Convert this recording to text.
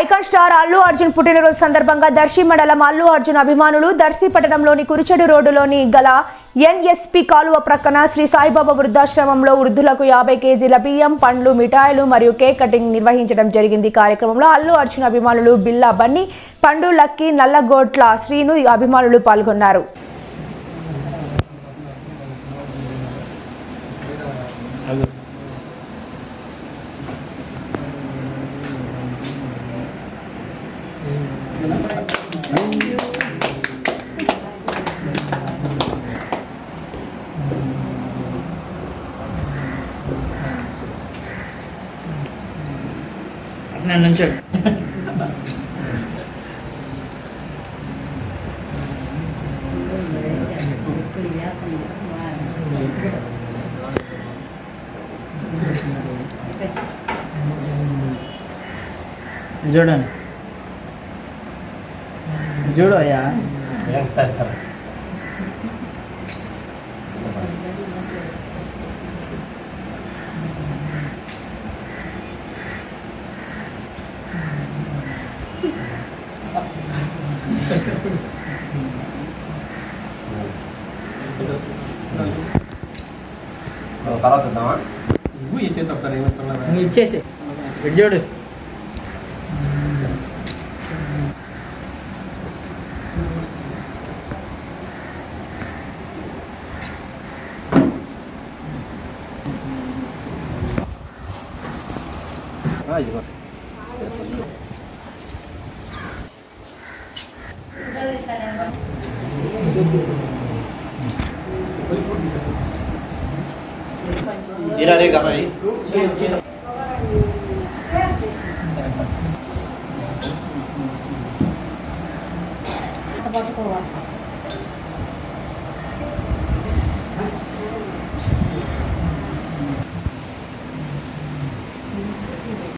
icon star Allu Arjun పుట్టినరోజు సందర్భంగా దర్శి మండలం అల్లు అర్జున్ అభిమానులు దర్శి పట్టణంలోని కురిచెడు రోడ్డులోని గల ఎన్ఎస్పి కాలువ ప్రక్కన శ్రీ సాయిబాబా వృద్ధాశ్రమంలో వృద్ధులకు యాభై కేజీల బియ్యం పండ్లు మిఠాయిలు మరియు కేక్ కటింగ్ నిర్వహించడం జరిగింది ఈ కార్యక్రమంలో అల్లు అర్జున్ అభిమానులు బిల్లా బన్నీ పండు లక్కీ నల్లగోట్ల శ్రీను ఈ అభిమానులు పాల్గొన్నారు నేను నుంచి చూడండి చూడు అయ్యా తర్వాత వద్దామా నువ్వు ఇచ్చేసి ఇటు చూడు ఇదిగో ఇరానే కదా పట్టుకోవాలి